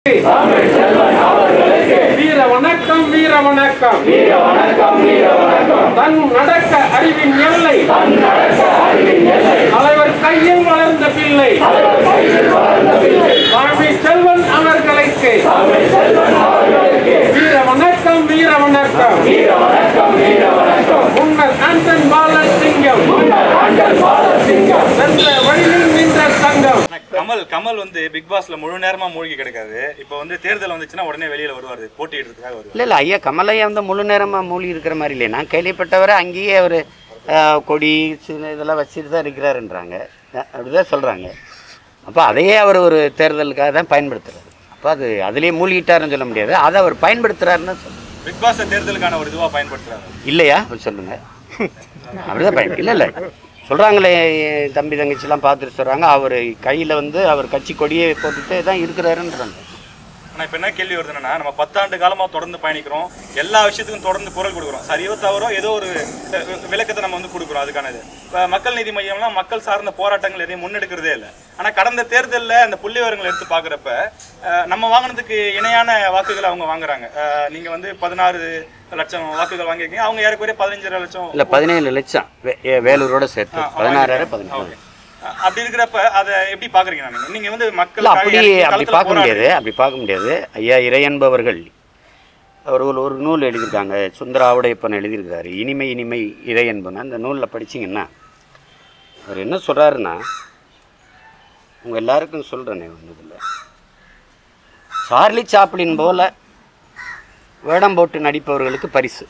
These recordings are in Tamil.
வீர வணக்கம் வீர வணக்கம் வீர வணக்கம் வீர வணக்கம் தன் நடக்க அறிவின் எல்லை தன் நடக்க அறிவின் எல்லை தலைவர் கையில் வளர்ந்த பிள்ளை தலைவர் கையில் வளர்ந்த பிள்ளை சாமி செல்வன் அவர்களுக்கு சாமி செல்வன் அவர்களுக்கு வீர வணக்கம் வீர வணக்கம் வீர வணக்கம் வீர வணக்கம் முன்னர் ஆண்டன் பாலன் சிங்கம் முன்னர் ஆண்டன் பாலன் சிங்கம் சென்ற வழியில் நின்ற சங்கம் ஆனா கமல் கமல் வந்து பிக் பாஸ்ல முழு நேரமா மூழ்கி கிடக்காது இப்போ வந்து தேர்தல் வந்துச்சுன்னா உடனே வெளியில வருவாரு போட்டியிடுறதுக்காக வருவார் இல்லை இல்லை ஐயா கமலையா வந்து முழு நேரமாக மூழ்கி இருக்கிற மாதிரி இல்லை நான் கேள்விப்பட்டவரை அங்கேயே அவர் கொடி சின்ன இதெல்லாம் வச்சுட்டு தான் இருக்கிறாருன்றாங்க அஹ் அப்படிதான் சொல்கிறாங்க அப்போ அதையே அவர் ஒரு தேர்தலுக்காக தான் பயன்படுத்துறாரு அப்போ அது அதுலேயே மூழ்கிட்டாருன்னு சொல்ல முடியாது அதை அவர் பயன்படுத்துகிறாருன்னு சொல்ல பிக் பாஸ் தேர்தலுக்கான ஒரு இதுவா பயன்படுத்துறாரு இல்லையா அப்படி சொல்லுங்க அப்படிதான் பயன் இல்லை இல்லை சொல்கிறாங்களே என் தம்பி தங்கச்சிலாம் பார்த்துட்டு சொல்கிறாங்க அவர் கையில் வந்து அவர் கட்சி கொடியே போட்டுட்டு தான் இருக்கிறாருன்றாங்க ஆனா இப்ப என்ன கேள்வி வருதுன்னா நம்ம பத்தாண்டு காலமா தொடர்ந்து பயணிக்கிறோம் எல்லா விஷயத்துக்கும் தொடர்ந்து குரல் கொடுக்குறோம் சரியோ தவறோ ஏதோ ஒரு அஹ், விளக்கத்தை நம்ம வந்து கொடுக்குறோம் அதுக்கானது இப்ப மக்கள் நீதி மையம்லாம் மக்கள் சார்ந்த போராட்டங்கள் எதையும் முன்னெடுக்கிறதே இல்லை ஆனா கடந்த தேர்தல்ல அந்த புள்ளி விவரங்களை எடுத்து பாக்குறப்ப அஹ், நம்ம வாங்கினதுக்கு இணையான வாக்குகள் அவங்க வாங்குறாங்க அஹ், நீங்க வந்து பதினாறு லட்சம் வாக்குகள் வாங்கியிருக்கீங்க அவங்க ஏறக்குறைய பதினஞ்சரை லட்சம் இல்லை பதினேழு லட்சம் வே- ஏ- வேலூரோட சேர்த்து பதினாறாயிரம் பதினேழு ஓகே அஹ், அப்படி இருக்கிறப்ப அதை எப்படி பாக்குறீங்க நீங்க நீங்க வந்து மக்கள் இல்லை அப்படி அப்படி பார்க்க முடியாது அப்படி பார்க்க முடியாது ஐயா இறையன்பவர்கள் அவர் ஒரு ஒரு நூல் எழுதியிருக்காங்க சுந்தராவுடையப்பன் எழுதியிருக்காரு இனிமை இனிமை இறையன்பன் அந்த நூலில் படிச்சீங்கன்னா அவர் என்ன சொல்கிறாருன்னா உங்கள் எல்லாருக்கும் சொல்கிறேனே ஒன்று இதில் சார்லி சாப்ளின் போல வேடம் போட்டு நடிப்பவர்களுக்கு பரிசு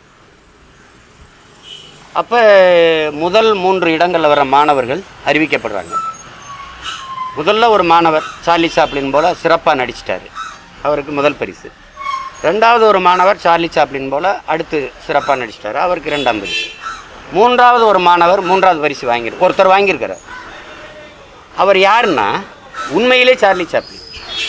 அப்போ முதல் மூன்று இடங்களில் வர மாணவர்கள் அறிவிக்கப்படுறாங்க முதல்ல ஒரு மாணவர் சார்லி சாப்ளின் போல் சிறப்பாக நடிச்சிட்டாரு அவருக்கு முதல் பரிசு ரெண்டாவது ஒரு மாணவர் சார்லி சாப்ளின் போல் அடுத்து சிறப்பாக நடிச்சிட்டாரு அவருக்கு ரெண்டாம் பரிசு மூன்றாவது ஒரு மாணவர் மூன்றாவது பரிசு வாங்கியிரு ஒருத்தர் வாங்கியிருக்காரு அவர் யாருன்னா உண்மையிலே சார்லி சாப்ளின்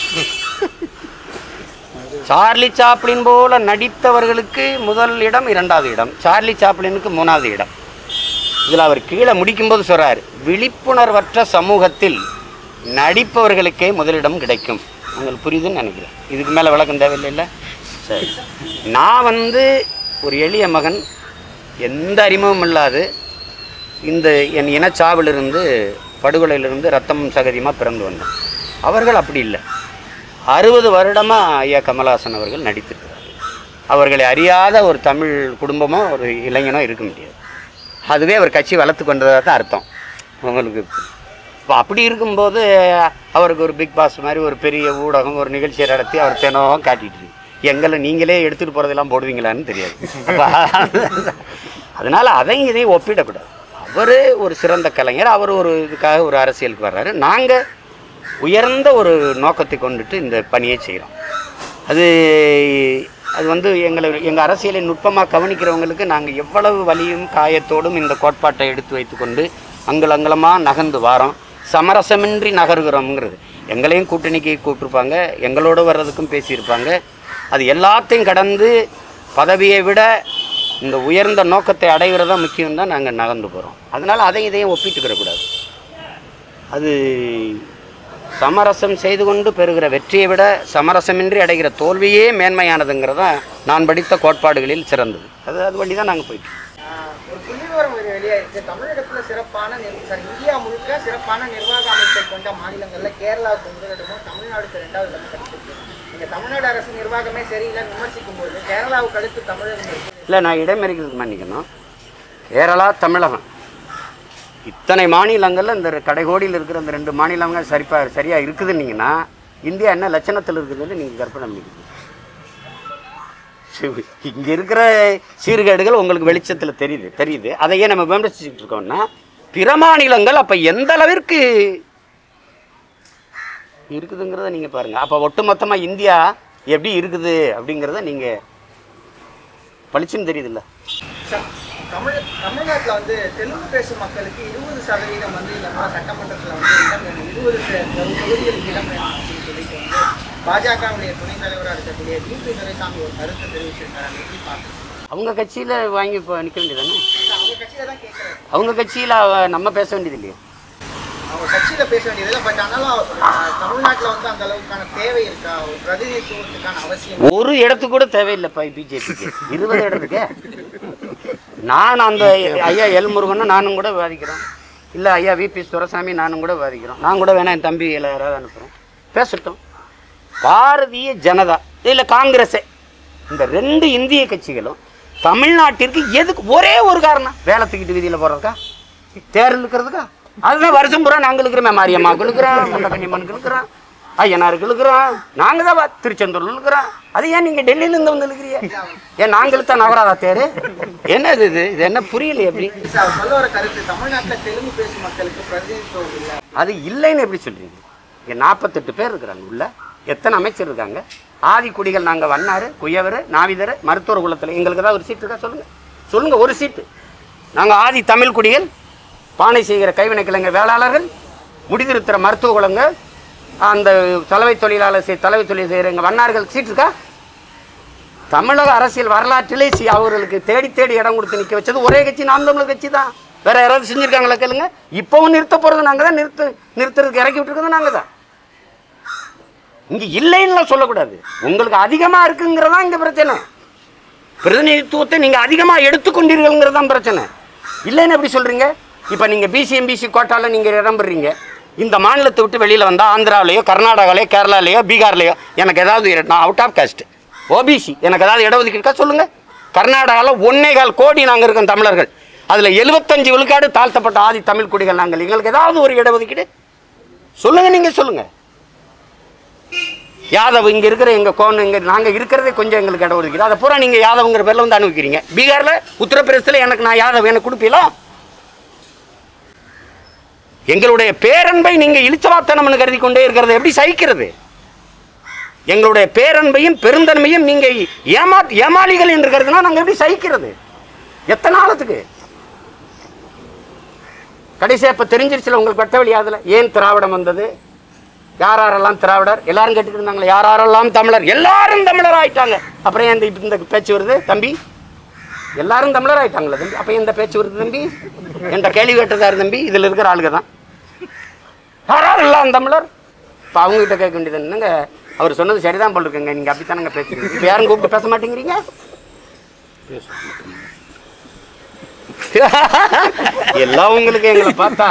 சார்லி சாப்ளின் போல நடித்தவர்களுக்கு முதல் இடம் இரண்டாவது இடம் சார்லி சாப்ளினுக்கு மூணாவது இடம் இதில் அவர் கீழே முடிக்கும்போது சொல்றாரு விழிப்புணர்வற்ற சமூகத்தில் நடிப்பவர்களுக்கே முதலிடம் கிடைக்கும் உங்களுக்கு புரியுதுன்னு நினைக்கிறேன் இதுக்கு மேலே விளக்கம் தேவையில்லை சரி நான் வந்து ஒரு எளிய மகன் எந்த அறிமுகமும் இல்லாது இந்த என் இனச்சாவிலிருந்து படுகொலையிலிருந்து ரத்தமும் சகதியமாக பிறந்து வந்தேன் அவர்கள் அப்படி இல்லை அறுபது வருடமாக ஐயா கமலஹாசன் அவர்கள் நடித்திருக்கிறார் அவர்களை அறியாத ஒரு தமிழ் குடும்பமோ ஒரு இளைஞனோ இருக்க முடியாது அதுவே அவர் கட்சி வளர்த்து கொண்டதாக தான் அர்த்தம் உங்களுக்கு இப்போ அப்படி இருக்கும்போது அவருக்கு ஒரு பிக் பாஸ் மாதிரி ஒரு பெரிய ஊடகம் ஒரு நிகழ்ச்சியை நடத்தி அவர் தினம் காட்டிட்டு இருக்கு. எங்களை நீங்களே எடுத்துகிட்டு போகிறதெல்லாம் போடுவீங்களான்னு தெரியாது அப்ப அதனால் அதையும் இதையும் ஒப்பிடக்கூடாது அவர் ஒரு சிறந்த கலைஞர் அவர் ஒரு இதுக்காக ஒரு அரசியலுக்கு வர்றாரு நாங்கள் உயர்ந்த ஒரு நோக்கத்தை கொண்டுட்டு இந்த பணியை செய்கிறோம் அது அது வந்து எங்களை எங்கள் அரசியலை நுட்பமாக கவனிக்கிறவங்களுக்கு நாங்கள் எவ்வளவு வலியும் காயத்தோடும் இந்த கோட்பாட்டை எடுத்து வைத்துக்கொண்டு அங்கல் அங்கலமாக நகர்ந்து வாரோம் சமரசமின்றி நகர்கிறோம்ங்கிறது எங்களையும் கூட்டணிக்கு கூப்பிட்ருப்பாங்க எங்களோட வர்றதுக்கும் பேசியிருப்பாங்க அது எல்லாத்தையும் கடந்து பதவியை விட இந்த உயர்ந்த நோக்கத்தை அடைகிறது தான் முக்கியம் தான் நாங்கள் நகர்ந்து போகிறோம் அதனால் அதையும் இதையும் ஒப்பிட்டுக்கிற கூடாது அது சமரசம் செய்து கொண்டு பெறுகிற வெற்றியை விட சமரசமின்றி அடைகிற தோல்வியே மேன்மையானதுங்கிறதா நான் படித்த கோட்பாடுகளில் சிறந்தது அது அது வழி தான் நாங்கள் போயிட்டு ஆஹ் ஒரு புள்ளிவிவரம் ஒரு வெளியாயிருக்கு தமிழகத்துல சிறப்பான நிர்- சாரி இந்தியா முழுக்க சிறப்பான நிர்வாக அமைப்பை கொண்ட மாநிலங்கள்ல கேரளாவுக்கு முதலிடமும் தமிழ்நாடுக்கு ரெண்டாவது இடமும் கிடைச்சிருக்கு நீங்க தமிழ்நாடு அரசு நிர்வாகமே சரியில்லைன்னு விமர்சிக்கும் போது கேரளாவுக்கு அடுத்து தமிழகம் இருக்கு இல்லை நான் இடைமறிக்கிறது மன்னிக்கணும் கேரளா தமிழகம் இத்தனை மாநிலங்களில் இந்த கடைகோடியில் இருக்கிற இந்த ரெண்டு மாநிலங்கள் சரிப்பா சரியாக இருக்குதுன்னீங்கன்னா இந்தியா என்ன லட்சணத்தில் இருக்குதுன்னு நீங்கள் கற்பனை பண்ணிக்கணும் இங்கே இருக்கிற சீர்கேடுகள் உங்களுக்கு வெளிச்சத்தில் தெரியுது தெரியுது அதையே நம்ம விமர்சிச்சுட்டு இருக்கோம்னா பிற மாநிலங்கள் அப்போ எந்த அளவிற்கு இருக்குதுங்கிறத நீங்கள் பாருங்கள் அப்போ ஒட்டுமொத்தமாக இந்தியா எப்படி இருக்குது அப்படிங்கிறத நீங்கள் பளிச்சுன்னு தெரியுதுல்ல ச- தமிழ் தமிழ்நாட்டுல வந்து தெலுங்கு பேசும் மக்களுக்கு இருபது சதவீதம் வந்து இந்த மாதிரி சட்டமன்றத்துல வந்து இடம் வேணும் இருபது தொகுதிகளுக்கு இடம் வேணும் அப்படின்னு சொல்லிட்டு வந்து பாஜகவுடைய துணைத் தலைவராக இருக்கக்கூடிய டிபி துரைசாமி ஒரு கருத்தை தெரிவிச்சிருக்காரு அதை எப்படி பார்க்குறீங்க அவங்க கட்சியில் வாங்கி இப்போ நிற்க வேண்டியதானே அவங்க கட்சியில தான் கேட்குறாரு அவங்க கட்சியில் நம்ம பேச வேண்டியது இல்லையா அவங்க கட்சியில பேச வேண்டியதில்லை பட் ஆனாலும் ஆஹ், தமிழ்நாட்டுல வந்து அந்த அளவுக்கான தேவை இருக்கா ஒரு பிரதிநிதித்துவத்துக்கான அவசியம் ஒரு இடத்துக்கு கூட தேவையில்லைப்பா பிஜேபிக்கு இருபது இடத்துக்கு நான் அந்த ஐயா எல் முருகனும் நானும் கூட விவாதிக்கிறோம் இல்லை ஐயா விபி துரசாமி நானும் கூட விவாதிக்கிறோம் நான் கூட வேணா என் தம்பி இல்லை யாராவது அனுப்புகிறேன் பேசட்டும் பாரதிய ஜனதா இல்லை காங்கிரஸே இந்த ரெண்டு இந்திய கட்சிகளும் தமிழ்நாட்டிற்கு எதுக்கு ஒரே ஒரு காரணம் வேலை தூக்கிட்டு வீதியில் போகிறதுக்கா தேர்தல் இருக்கிறதுக்கா அதுதான் வருஷம் பூரா நாங்கள் இருக்கிறோமே மாரியம்மாவுக்கு இருக்கிறோம் முண்டக்கன்னியம்மனுக்கு இருக்கிறோம் ஐயனாருக்கு இருக்கிறோம் நாங்கள் தான் வா- திருச்செந்தூர்ல இருக்கிறோம் அது ஏன் நீங்கள் டெல்லியிலேருந்து வந்து இருக்கிறீங்க ஏன் நாங்களுக்கு தான் நவராதா தேர் என்ன இது இது இது என்ன புரியல எப்படி சார் அவர் சொல்ல வர கருத்து தமிழ்நாட்டுல தெலுங்கு பேசும் மக்களுக்கு பிரதிநிதித்துவம் இல்லை அது இல்லைன்னு எப்படி சொல்றீங்க இங்கே நாற்பத்தெட்டு பேர் இருக்கிறாங்க உள்ள எத்தனை அமைச்சர் இருக்காங்க ஆதி குடிகள் நாங்கள் வண்ணார் குயவர் நாவிதர் மருத்துவர் குலத்தில் எங்களுக்கு ஏதாவது ஒரு சீட் இருக்கா சொல்லுங்கள் சொல்லுங்கள் ஒரு சீட்டு நாங்கள் ஆதி தமிழ் குடிகள் பானை செய்கிற கைவினை கிழங்கு வேளாளர்கள் முடிதிருத்துற மருத்துவ குலங்கள் அந்த தலைமை தொழிலாளர் செய் தலைமை தொழில் செய்கிறவங்க வண்ணார்கள் சீட் இருக்கா தமிழக அரசியல் வரலாற்றிலே சி அவர்களுக்கு தேடி தேடி இடம் கொடுத்து நிற்க வச்சது ஒரே கட்சி நாம் தமிழர் கட்சி தான் வேற யாராவது செஞ்சிருக்காங்களா கேளுங்க இப்பவும் நிறுத்த போறது நாங்க தான் நிறுத்து நிறுத்துறதுக்கு இறக்கி விட்டுருக்கிறது நாங்க தான் இங்க இல்லைன்னு சொல்லக்கூடாது உங்களுக்கு அதிகமா இருக்குங்கிறதா இங்க பிரச்சனை பிரதிநிதித்துவத்தை நீங்க அதிகமா எடுத்துக்கொண்டீர்கள்ங்கிறது தான் பிரச்சனை இல்லைன்னு எப்படி சொல்றீங்க இப்ப நீங்க பிசி எம்பிசி கோட்டால நீங்க இடம் பெறீங்க இந்த மாநிலத்தை விட்டு வெளியில வந்தா ஆந்திராவிலேயோ கர்நாடகாலையோ கேரளாலேயோ பீகார்லேயோ எனக்கு ஏதாவது இட- நான் அவுட் ஆஃப் காஸ்ட் ஓபிசி எனக்கு ஏதாவது இடஒதுக்கீடு இருக்கா சொல்லுங்க கர்நாடகாவில் ஒன்னே கால் கோடி நாங்கள் இருக்கோம் தமிழர்கள் அதில் எழுபத்தஞ்சு விழுக்காடு தாழ்த்தப்பட்ட ஆதி தமிழ் குடிகள் நாங்கள் எங்களுக்கு ஏதாவது ஒரு இடஒதுக்கீடு சொல்லுங்க நீங்க சொல்லுங்க யாதவ் இங்க இருக்கிற எங்க கோன் இங்க நாங்க இருக்கிறதே கொஞ்சம் எங்களுக்கு இடம் ஒதுக்கீடு அதை பூரா நீங்க யாதவ்ங்கிற பேர்ல வந்து அனுபவிக்கிறீங்க பீகார்ல உத்தரப்பிரதேசத்துல எனக்கு நான் யாதவ் எனக்கு கொடுப்பீங்களா எங்களுடைய பேரன்பை நீங்க இழிச்சவாத்தனம்னு கருதி கொண்டே இருக்கிறது எப்படி சகிக்கிறது எங்களுடைய பேரன்பையும் பெருந்தன்மையும் நீங்க ஏமா ஏமாளிகள் என்று கருதுனா நாங்க எப்படி சகிக்கிறது எத்தனை நாளத்துக்கு கடைசியா இப்ப தெரிஞ்சிருச்சுல உங்களுக்கு வெட்ட வழி அதுல ஏன் திராவிடம் வந்தது யார் யாரெல்லாம் திராவிடர் எல்லாரும் கேட்டுக்கிட்டு இருந்தாங்களே யார் யாரெல்லாம் தமிழர் எல்லாரும் தமிழர் ஆயிட்டாங்க அப்புறம் ஏன் இந்த இந்த பேச்சு வருது தம்பி எல்லாரும் தமிழர் ஆயிட்டாங்களா தம்பி அப்ப இந்த பேச்சு வருது தம்பி என்ற கேள்வி கேட்டதாரு தம்பி இதுல இருக்கிற ஆளுங்க தான் யாரார் எல்லாம் தமிழர் இப்போ அவங்க கிட்ட கேட்க வேண்டியது என்னங்க அவர் சொன்னது சரிதான் போல் இருக்குங்க நீங்க அப்படித்தானங்க பேசுறீங்க இப்போ யாரும் கூப்பிட்டு பேச மாட்டேங்கிறீங்க எல்லாம் உங்களுக்கு எங்களை பார்த்தா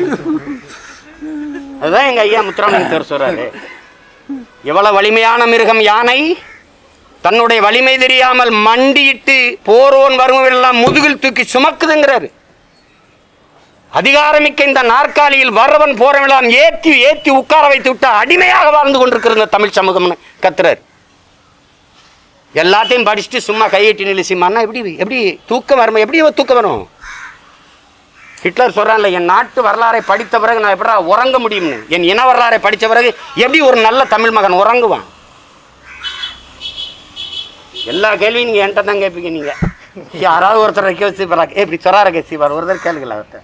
அதுதான் எங்க ஐயா முத்துராமலிங்கத்தவர் சொல்றாரு எவ்வளவு வலிமையான மிருகம் யானை தன்னுடைய வலிமை தெரியாமல் மண்டியிட்டு போரோன் வருவெல்லாம் முதுகில் தூக்கி சுமக்குதுங்கிறாரு அதிகாரமிக்க இந்த நாற்காலியில் வரவன் போறவெல்லாம் ஏத்தி ஏத்தி உட்கார வைத்து விட்டு அடிமையாக வாழ்ந்து கொண்டிருக்கிற இந்த தமிழ் சமூகம்னு கத்துறாரு எல்லாத்தையும் படிச்சுட்டு சும்மா கையெட்டி நிலிசிமான்னா எப்படி எப்படி தூக்கம் வரும் எப்படி தூக்கம் வரும் ஹிட்லர் சொல்றான்ல என் நாட்டு வரலாறை படித்த பிறகு நான் எப்படா உறங்க முடியும்னு என் இன வரலாறை படித்த பிறகு எப்படி ஒரு நல்ல தமிழ் மகன் உறங்குவான் எல்லா கேள்வியும் நீங்க என்கிட்ட தான் கேட்பீங்க நீங்க யாராவது ஒருத்தர் வைக்க வச்சு பரா- ஏய், இப்படி சொரார கேசிவார் ஒருத்தர் கேளுங்களா அவர்கிட்ட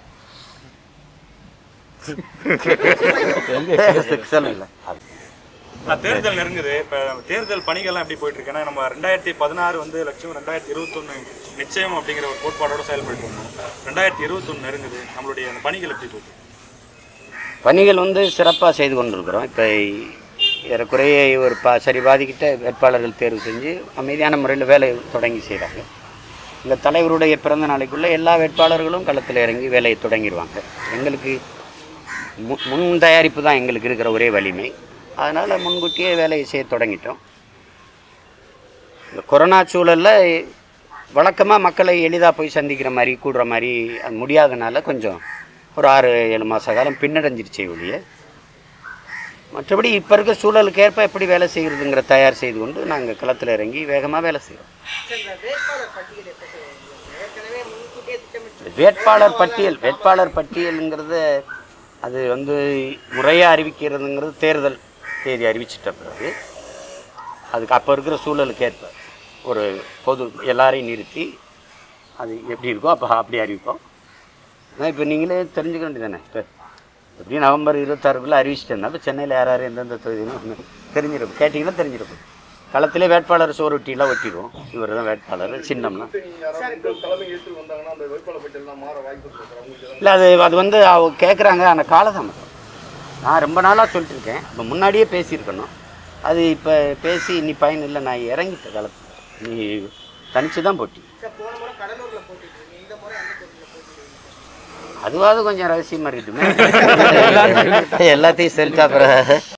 சொல்லுங்கள நான் தேர்தல் நெருங்குது இப்போ தேர்தல் பணிகள்லாம் எப்படி போயிட்டு இருக்கு ஏன்னா நம்ம ரெண்டாயிரத்தி பதினாறு வந்து லட்சம் ரெண்டாயிரத்தி இருபத்தொன்னு நிச்சயம் அப்படிங்கிற ஒரு கோட்பாடோட செயல்பட்டு இருந்தோம் ரெண்டாயிரத்தி இருபத்தொன்னு நெருங்குது நம்மளுடைய அந்த பணிகள் எப்படி போகுது பணிகள் வந்து சிறப்பாக செய்து கொண்டிருக்கிறோம் இப்போ ஏறக்குறைய ஒரு பா சரி பாதிக்கிட்ட வேட்பாளர்கள் தேர்வு செஞ்சு அமைதியான முறையில் வேலை தொடங்கி செய்கிறாங்க இந்த தலைவருடைய பிறந்த நாளைக்குள்ளே எல்லா வேட்பாளர்களும் களத்தில் இறங்கி வேலையை தொடங்கிடுவாங்க எங்களுக்கு மு- முன் தயாரிப்பு தான் எங்களுக்கு இருக்கிற ஒரே வலிமை அதனால் முன்கூட்டியே வேலையை செய்ய தொடங்கிட்டோம் இந்த கொரோனா சூழலில் வழக்கமாக மக்களை எளிதாக போய் சந்திக்கிற மாதிரி கூடுற மாதிரி அது முடியாதனால கொஞ்சம் ஒரு ஆறு ஏழு மாத காலம் பின்னடைஞ்சிருச்சே ஒழிய மற்றபடி இப்போ இருக்க சூழலுக்கு ஏற்ப எப்படி வேலை செய்கிறதுங்கிற தயார் செய்து கொண்டு நாங்கள் களத்தில் இறங்கி வேகமாக வேலை செய்கிறோம் சார், இந்த வேட்பாளர் பட்டியல் எப்ப சார் வெளியிடுவாங்க? ஏற்கனவே முன்கூட்டியே திட்டமிட்டு வேட்பாளர் பட்டியல் வேட்பாளர் பட்டியலுங்கிறது அது வந்து முறையாக அறிவிக்கிறதுங்கிறது தேர்தல் தேதி அறிவிச்சிட்ட பிறகு அதுக்கு அப்போ இருக்கிற சூழலுக்கு ஏற்ப ஒரு பொது எல்லாரையும் நிறுத்தி அது எப்படி இருக்கோ அப்போ அப்படி அறிவிப்போம் ஆனால் இப்போ நீங்களே தெரிஞ்சுக்க வேண்டியதானே இப்போ எப்படி நவம்பர் இருபத்தாறுக்குள்ளே அறிவிச்சிட்டேன்னா இப்போ சென்னையில் யார் யார் எந்தெந்த தொகுதின்னு தெரிஞ்சிருக்கும் கேட்டிங்கன்னா தெரிஞ்சிருக்கும் களத்திலே வேட்பாளர் சோறுட்டிலாம் ஒட்டிடுவோம் இவர் தான் வேட்பாளர் சின்னம்னா இல்லை அது அது வந்து அவ கேட்குறாங்க ஆனால் காலதாமதம் நான் ரொம்ப நாளாக சொல்லிட்டு இருக்கேன் இப்போ முன்னாடியே பேசியிருக்கணும் அது இப்போ பேசி நீ பயன் இல்லை நான் இறங்கிட்டேன் களத்தில் நீ தனிச்சு தான் போட்டி சார் போன முறை கடலூர்ல போட்டிட்டு இந்த முறை எந்த தொகுதியில் போட்டிட்டு அதுவாவது கொஞ்சம் ரகசியமாக இருக்குமே எல்லாத்தையும் சொல்லிட்டு அப்புறம்